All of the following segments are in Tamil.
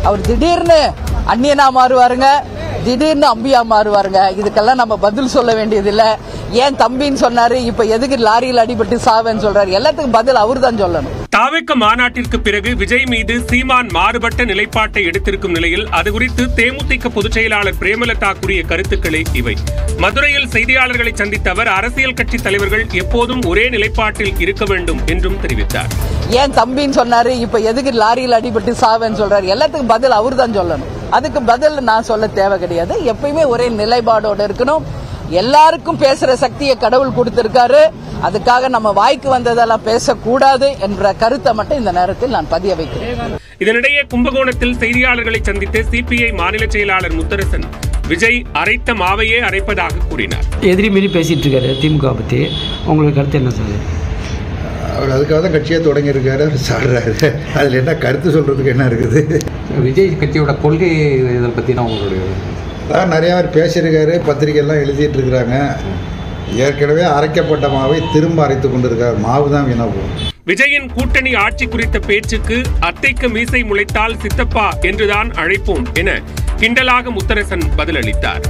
அவர் திடீர்னு அந்நியனா மாறுவாருங்க திடீர்னு அம்பியா மாறுவாருங்க இதுக்கெல்லாம் நம்ம பதில் சொல்ல வேண்டியதில்லை ஏன் தம்பின்னு சொன்னாரு இப்ப எதுக்கு லாரியில் அடிபட்டு சாவேன்னு சொல்றாரு எல்லாத்துக்கும் பதில் அவர் தான் சொல்லணும் தாவேக்க மாநாட்டிற்கு பிறகு விஜய் மீது சீமான் மாறுபட்ட நிலைப்பாட்டை எடுத்திருக்கும் நிலையில் அது குறித்து தேமுதிக பொதுச் செயலாளர் பிரேமலதா கூறிய கருத்துக்களே இவை மதுரையில் செய்தியாளர்களை சந்தித்த அவர் அரசியல் கட்சி தலைவர்கள் எப்போதும் ஒரே நிலைப்பாட்டில் இருக்க வேண்டும் என்றும் தெரிவித்தார் ஏன் தம்பின்னு சொன்னாரு இப்ப எதுக்கு லாரியில் அடிபட்டு சாவேன்னு சொல்றாரு எல்லாத்துக்கும் பதில் அவர் தான் சொல்லணும் அதுக்கு பதில் நான் சொல்ல தேவை கிடையாது எப்பயுமே ஒரே நிலைப்பாடோட இருக்கணும் எல்லாருக்கும் பேசுற சக்தியை கடவுள் கொடுத்திருக்காரு அதுக்காக நம்ம வாய்க்கு வந்ததெல்லாம் பேசக்கூடாது என்ற கருத்தை மட்டும் இந்த நேரத்தில் நான் பதிய வைக்கிறேன் இதனிடையே கும்பகோணத்தில் செய்தியாளர்களை சந்தித்த சிபிஐ மாநில செயலாளர் முத்தரசன் விஜய் அரைத்த மாவையே அரைப்பதாக கூறினார் எதிரி மீறி பேசிகிட்டு இருக்காரு திமுக பற்றி உங்களுக்கு கருத்து என்ன சார் அவர் அதுக்காக தான் கட்சியே தொடங்கியிருக்காரு அவர் சாடுறாரு அதில் என்ன கருத்து சொல்கிறதுக்கு என்ன இருக்குது விஜய் கட்சியோட கொள்கை இதை பற்றினா உங்களுடைய அதான் நிறையா பேர் பேசியிருக்காரு பத்திரிகையெல்லாம் எழுதிட்டு இருக்கிறாங்க ஏற்கனவே அரைக்கப்பட்ட மாவை திரும்ப அரைத்து கொண்டிருக்கார் மாவு தான் வீணா போகும் விஜயின் கூட்டணி ஆட்சி குறித்த பேச்சுக்கு அத்தைக்கு மீசை முளைத்தால் சித்தப்பா என்றுதான் அழைப்போம் என கிண்டலாக முத்தரசன் பதிலளித்தார்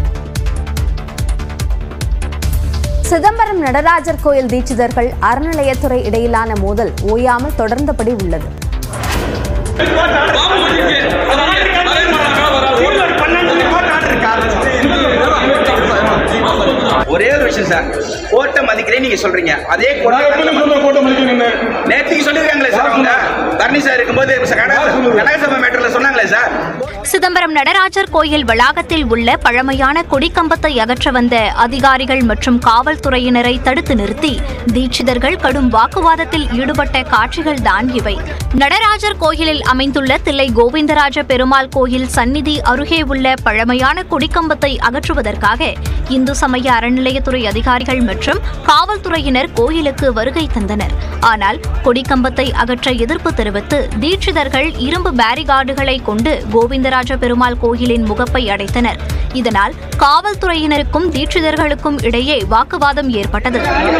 சிதம்பரம் நடராஜர் கோயில் தீட்சிதர்கள் அறநிலையத்துறை இடையிலான மோதல் ஓயாமல் தொடர்ந்தபடி உள்ளது ஒரே ஒரு விஷயம் சார் கோர்ட்டை மதிக்கிறேன் நீங்க சொல்றீங்க அதே நேற்றுக்கு சொல்லிருக்காங்களே சார் அவங்க தரணி சார் இருக்கும்போது கனகசபா மேட்டர்ல சொன்னாங்களே சார் சிதம்பரம் நடராஜர் கோயில் வளாகத்தில் உள்ள பழமையான கொடிக்கம்பத்தை அகற்ற வந்த அதிகாரிகள் மற்றும் காவல்துறையினரை தடுத்து நிறுத்தி தீட்சிதர்கள் கடும் வாக்குவாதத்தில் ஈடுபட்ட காட்சிகள் தான் இவை நடராஜர் கோயிலில் அமைந்துள்ள தில்லை கோவிந்தராஜ பெருமாள் கோயில் சந்நிதி அருகே உள்ள பழமையான கொடிக்கம்பத்தை அகற்றுவதற்காக இந்து சமய அறநிலையத்துறை அதிகாரிகள் மற்றும் காவல்துறையினர் கோயிலுக்கு வருகை தந்தனர் ஆனால் கொடிக்கம்பத்தை அகற்ற எதிர்ப்பு தெரிவித்து தீட்சிதர்கள் இரும்பு பேரிகார்டுகளை கொண்டு கோவிந்தராஜ பெருமாள் கோயிலின் முகப்பை அடைத்தனர் இதனால் காவல்துறையினருக்கும் தீட்சிதர்களுக்கும் இடையே வாக்குவாதம் ஏற்பட்டது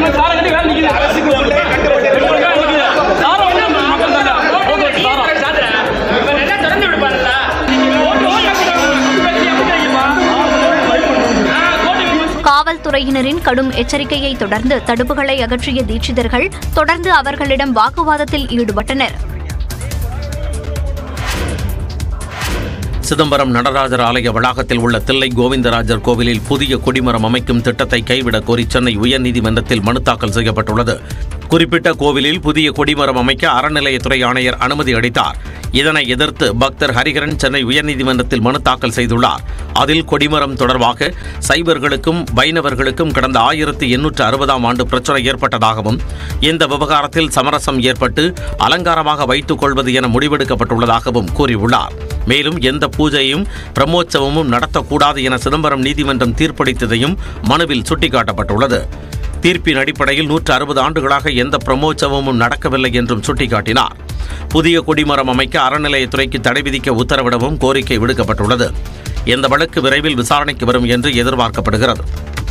காவல்துறையினரின் கடும் எச்சரிக்கையை தொடர்ந்து தடுப்புகளை அகற்றிய தீட்சிதர்கள் தொடர்ந்து அவர்களிடம் வாக்குவாதத்தில் ஈடுபட்டனர் சிதம்பரம் நடராஜர் ஆலய வளாகத்தில் உள்ள தில்லை கோவிந்தராஜர் கோவிலில் புதிய கொடிமரம் அமைக்கும் திட்டத்தை கைவிடக் கோரி சென்னை உயர்நீதிமன்றத்தில் மனு தாக்கல் செய்யப்பட்டுள்ளது குறிப்பிட்ட கோவிலில் புதிய கொடிமரம் அமைக்க அறநிலையத்துறை ஆணையர் அனுமதி அளித்தார் இதனை எதிர்த்து பக்தர் ஹரிகரன் சென்னை உயர்நீதிமன்றத்தில் மனு தாக்கல் செய்துள்ளார் அதில் கொடிமரம் தொடர்பாக சைவர்களுக்கும் வைணவர்களுக்கும் கடந்த ஆயிரத்தி எண்ணூற்று அறுபதாம் ஆண்டு பிரச்சனை ஏற்பட்டதாகவும் இந்த விவகாரத்தில் சமரசம் ஏற்பட்டு அலங்காரமாக வைத்துக் கொள்வது என முடிவெடுக்கப்பட்டுள்ளதாகவும் கூறியுள்ளார் மேலும் எந்த பூஜையும் பிரம்மோற்சவமும் நடத்தக்கூடாது என சிதம்பரம் நீதிமன்றம் தீர்ப்பளித்ததையும் மனுவில் சுட்டிக்காட்டப்பட்டுள்ளது தீர்ப்பின் அடிப்படையில் நூற்று அறுபது ஆண்டுகளாக எந்த பிரம்மோற்சவமும் நடக்கவில்லை என்றும் சுட்டிக்காட்டினார் புதிய கொடிமரம் அமைக்க அறநிலையத்துறைக்கு தடை விதிக்க உத்தரவிடவும் கோரிக்கை விடுக்கப்பட்டுள்ளது இந்த வழக்கு விரைவில் விசாரணைக்கு வரும் என்று எதிர்பார்க்கப்படுகிறது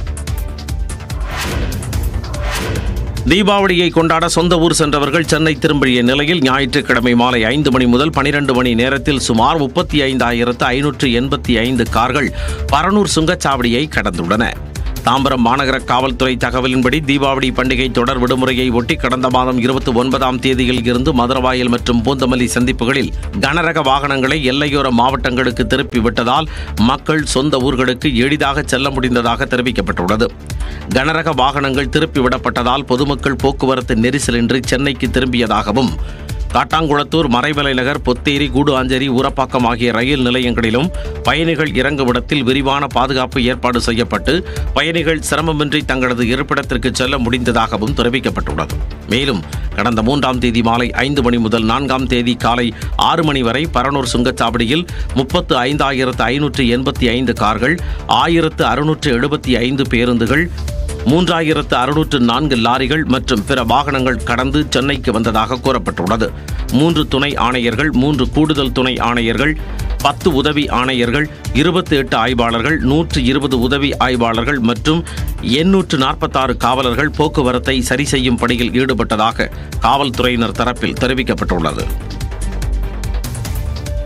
தீபாவளியை கொண்டாட சொந்த ஊர் சென்றவர்கள் சென்னை திரும்பிய நிலையில் ஞாயிற்றுக்கிழமை மாலை ஐந்து மணி முதல் பனிரெண்டு மணி நேரத்தில் சுமார் முப்பத்தி ஐந்தாயிரத்து ஐநூற்று எண்பத்தி ஐந்து கார்கள் பரனூர் சுங்கச்சாவடியை கடந்துள்ளன தாம்பரம் மாநகர காவல்துறை தகவலின்படி தீபாவளி பண்டிகை தொடர் விடுமுறையை ஒட்டி கடந்த மாதம் இருபத்தி ஒன்பதாம் தேதியில் இருந்து மதுரவாயல் மற்றும் பூந்தமல்லி சந்திப்புகளில் கனரக வாகனங்களை எல்லையோர மாவட்டங்களுக்கு திருப்பி விட்டதால் மக்கள் சொந்த ஊர்களுக்கு எளிதாக செல்ல முடிந்ததாக தெரிவிக்கப்பட்டுள்ளது கனரக வாகனங்கள் திருப்பி விடப்பட்டதால் பொதுமக்கள் போக்குவரத்து நெரிசலின்றி சென்னைக்கு திரும்பியதாகவும் காட்டாங்குளத்தூர் மறைமலை நகர் பொத்தேரி கூடுஆஞ்சேரி ஊரப்பாக்கம் ஆகிய ரயில் நிலையங்களிலும் பயணிகள் இறங்குமிடத்தில் விரிவான பாதுகாப்பு ஏற்பாடு செய்யப்பட்டு பயணிகள் சிரமமின்றி தங்களது இருப்பிடத்திற்கு செல்ல முடிந்ததாகவும் தெரிவிக்கப்பட்டுள்ளது மேலும் கடந்த மூன்றாம் தேதி மாலை ஐந்து மணி முதல் நான்காம் தேதி காலை ஆறு மணி வரை பரனூர் சுங்கச்சாவடியில் முப்பத்து ஐந்தாயிரத்து ஐநூற்று எண்பத்தி ஐந்து கார்கள் ஆயிரத்து அறுநூற்று எழுபத்தி ஐந்து பேருந்துகள் மூன்றாயிரத்து அறுநூற்று நான்கு லாரிகள் மற்றும் பிற வாகனங்கள் கடந்து சென்னைக்கு வந்ததாக கூறப்பட்டுள்ளது மூன்று துணை ஆணையர்கள் மூன்று கூடுதல் துணை ஆணையர்கள் பத்து உதவி ஆணையர்கள் இருபத்தி எட்டு ஆய்வாளர்கள் நூற்று இருபது உதவி ஆய்வாளர்கள் மற்றும் எண்ணூற்று நாற்பத்தாறு காவலர்கள் போக்குவரத்தை சரி செய்யும் பணியில் ஈடுபட்டதாக காவல்துறையினர் தரப்பில் தெரிவிக்கப்பட்டுள்ளது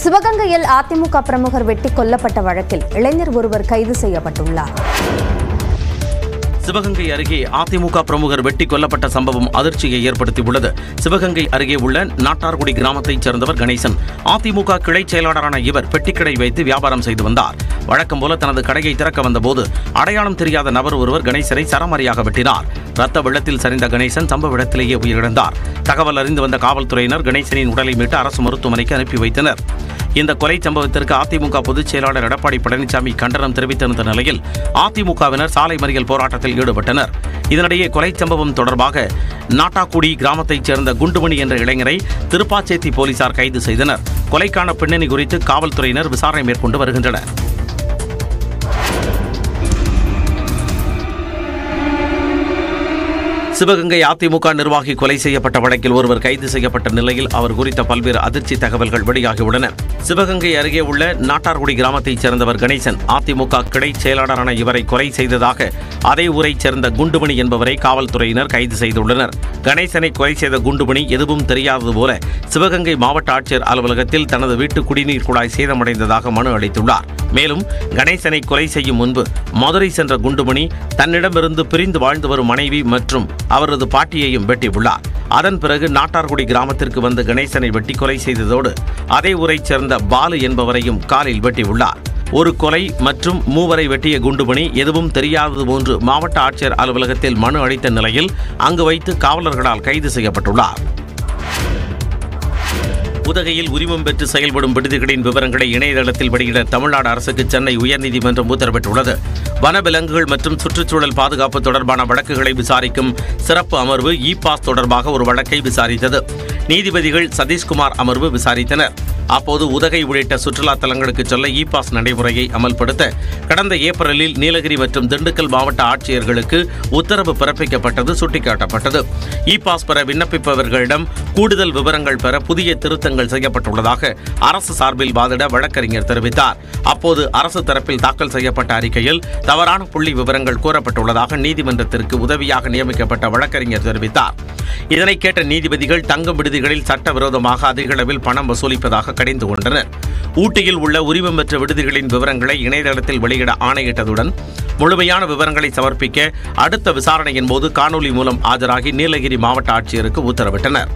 சிவகங்கையில் அதிமுக பிரமுகர் வெட்டி கொல்லப்பட்ட வழக்கில் இளைஞர் ஒருவர் கைது செய்யப்பட்டுள்ளார் சிவகங்கை அருகே அதிமுக பிரமுகர் வெட்டி கொல்லப்பட்ட சம்பவம் அதிர்ச்சியை ஏற்படுத்தியுள்ளது சிவகங்கை அருகே உள்ள நாட்டார்குடி கிராமத்தைச் சேர்ந்தவர் கணேசன் அதிமுக கிளை செயலாளரான இவர் பெட்டிக்கடை வைத்து வியாபாரம் செய்து வந்தார் வழக்கம் போல தனது கடையை திறக்க வந்தபோது அடையாளம் தெரியாத நபர் ஒருவர் கணேசனை சரமாரியாக வெட்டினார் ரத்த வெள்ளத்தில் சரிந்த கணேசன் சம்பவ இடத்திலேயே உயிரிழந்தார் தகவல் அறிந்து வந்த காவல்துறையினர் கணேசனின் உடலை மீட்டு அரசு மருத்துவமனைக்கு அனுப்பி வைத்தனர் இந்த கொலை சம்பவத்திற்கு அதிமுக பொதுச் செயலாளர் எடப்பாடி பழனிசாமி கண்டனம் தெரிவித்திருந்த நிலையில் அதிமுகவினர் சாலை மறியல் போராட்டத்தில் ஈடுபட்டனர் இதனிடையே கொலை சம்பவம் தொடர்பாக நாட்டாக்குடி கிராமத்தைச் சேர்ந்த குண்டுமணி என்ற இளைஞரை திருப்பாச்சேத்தி போலீசார் கைது செய்தனர் கொலைக்கான பின்னணி குறித்து காவல்துறையினர் விசாரணை மேற்கொண்டு வருகின்றனர் சிவகங்கை அதிமுக நிர்வாகி கொலை செய்யப்பட்ட வழக்கில் ஒருவர் கைது செய்யப்பட்ட நிலையில் அவர் குறித்த பல்வேறு அதிர்ச்சி தகவல்கள் வெளியாகியுள்ளன சிவகங்கை அருகே உள்ள நாட்டார்குடி கிராமத்தைச் சேர்ந்தவர் கணேசன் அதிமுக கிளை செயலாளரான இவரை கொலை செய்ததாக அதே ஊரைச் சேர்ந்த குண்டுமணி என்பவரை காவல்துறையினர் கைது செய்துள்ளனர் கணேசனை கொலை செய்த குண்டுமணி எதுவும் தெரியாதது போல சிவகங்கை மாவட்ட ஆட்சியர் அலுவலகத்தில் தனது வீட்டு குடிநீர் குழாய் சேதமடைந்ததாக மனு அளித்துள்ளார் மேலும் கணேசனை கொலை செய்யும் முன்பு மதுரை சென்ற குண்டுமணி தன்னிடமிருந்து பிரிந்து வாழ்ந்து வரும் மனைவி மற்றும் அவரது பாட்டியையும் வெட்டியுள்ளார் அதன் பிறகு நாட்டார்குடி கிராமத்திற்கு வந்து கணேசனை வெட்டி கொலை செய்ததோடு அதே ஊரைச் சேர்ந்த பாலு என்பவரையும் காலில் வெட்டியுள்ளார் ஒரு கொலை மற்றும் மூவரை வெட்டிய குண்டுமணி எதுவும் தெரியாதது போன்று மாவட்ட ஆட்சியர் அலுவலகத்தில் மனு அளித்த நிலையில் அங்கு வைத்து காவலர்களால் கைது செய்யப்பட்டுள்ளார் உதகையில் உரிமம் பெற்று செயல்படும் விடுதிகளின் விவரங்களை இணையதளத்தில் வெளியிட தமிழ்நாடு அரசுக்கு சென்னை உயர்நீதிமன்றம் உத்தரவிட்டுள்ளது வனவிலங்குகள் மற்றும் சுற்றுச்சூழல் பாதுகாப்பு தொடர்பான வழக்குகளை விசாரிக்கும் சிறப்பு அமர்வு இ பாஸ் தொடர்பாக ஒரு வழக்கை விசாரித்தது நீதிபதிகள் சதீஷ்குமார் அமர்வு விசாரித்தனர் அப்போது உதகை உள்ளிட்ட சுற்றுலா தலங்களுக்கு செல்ல இ பாஸ் நடைமுறையை அமல்படுத்த கடந்த ஏப்ரலில் நீலகிரி மற்றும் திண்டுக்கல் மாவட்ட ஆட்சியர்களுக்கு உத்தரவு பிறப்பிக்கப்பட்டது சுட்டிக்காட்டப்பட்டது இ பாஸ் பெற விண்ணப்பிப்பவர்களிடம் கூடுதல் விவரங்கள் பெற புதிய திருத்தங்கள் செய்யப்பட்டுள்ளதாக அரசு சார்பில் வாதிட வழக்கறிஞர் தெரிவித்தார் அப்போது அரசு தரப்பில் தாக்கல் செய்யப்பட்ட அறிக்கையில் தவறான புள்ளி விவரங்கள் கூறப்பட்டுள்ளதாக நீதிமன்றத்திற்கு உதவியாக நியமிக்கப்பட்ட வழக்கறிஞர் தெரிவித்தார் இதனை கேட்ட நீதிபதிகள் தங்கும் விடுதிகளில் சட்டவிரோதமாக அதிக அளவில் பணம் வசூலிப்பதாக கடிந்து கொண்டனர் ஊட்டியில் உள்ள உரிமம் பெற்ற விடுதிகளின் விவரங்களை இணையதளத்தில் வெளியிட ஆணையிட்டதுடன் முழுமையான விவரங்களை சமர்ப்பிக்க அடுத்த விசாரணையின் போது காணொலி மூலம் ஆஜராகி நீலகிரி மாவட்ட ஆட்சியருக்கு உத்தரவிட்டனர்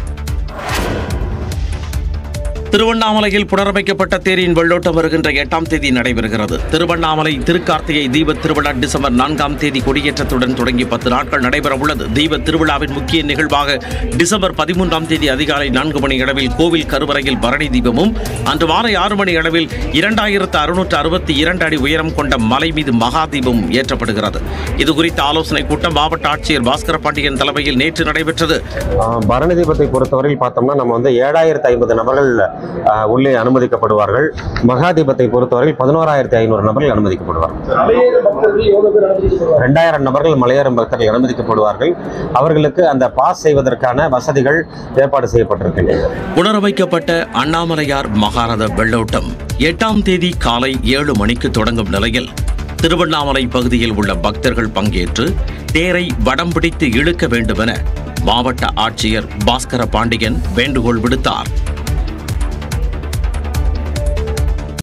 திருவண்ணாமலையில் புனரமைக்கப்பட்ட தேரின் வெள்ளோட்டம் வருகின்ற எட்டாம் தேதி நடைபெறுகிறது திருவண்ணாமலை திருக்கார்த்திகை தீப திருவிழா டிசம்பர் நான்காம் தேதி கொடியேற்றத்துடன் தொடங்கி பத்து நாட்கள் நடைபெற உள்ளது தீப திருவிழாவின் முக்கிய நிகழ்வாக டிசம்பர் பதிமூன்றாம் தேதி அதிகாலை நான்கு மணி அளவில் கோவில் கருவறையில் பரணி தீபமும் அன்று மாலை ஆறு மணி அளவில் இரண்டாயிரத்து அறுநூற்று அறுபத்தி இரண்டு அடி உயரம் கொண்ட மலை மீது மகா தீபம் ஏற்றப்படுகிறது இது குறித்த ஆலோசனை கூட்டம் மாவட்ட ஆட்சியர் பாஸ்கர பாண்டியன் தலைமையில் நேற்று நடைபெற்றது ஆஹ் பரணி தீபத்தை பொறுத்தவரையில் பார்த்தோம்னா நம்ம வந்து ஏழாயிரத்து ஐம்பது நபர்கள் ஆஹ் உள்ளே அனுமதிக்கப்படுவார்கள் மகா தீபத்தை பொறுத்தவரையில் பதினோராயிரத்தி ஐநூறு நபர்கள் அனுமதிக்கப்படுவார்கள் ரெண்டாயிரம் நபர்கள் மலையேறும் பக்தர்கள் அனுமதிக்கப்படுவார்கள் அவர்களுக்கு அந்த பாஸ் செய்வதற்கான வசதிகள் ஏற்பாடு செய்யப்பட்டிருக்கின்றன புனரமைக்கப்பட்ட அண்ணாமலையார் மகாரத வெள்ளோட்டம் எட்டாம் தேதி காலை ஏழு மணிக்கு தொடங்கும் நிலையில் திருவண்ணாமலை பகுதியில் உள்ள பக்தர்கள் பங்கேற்று தேரை வடம் பிடித்து இழுக்க வேண்டுமென மாவட்ட ஆட்சியர் பாஸ்கர பாண்டியன் வேண்டுகோள் விடுத்தார்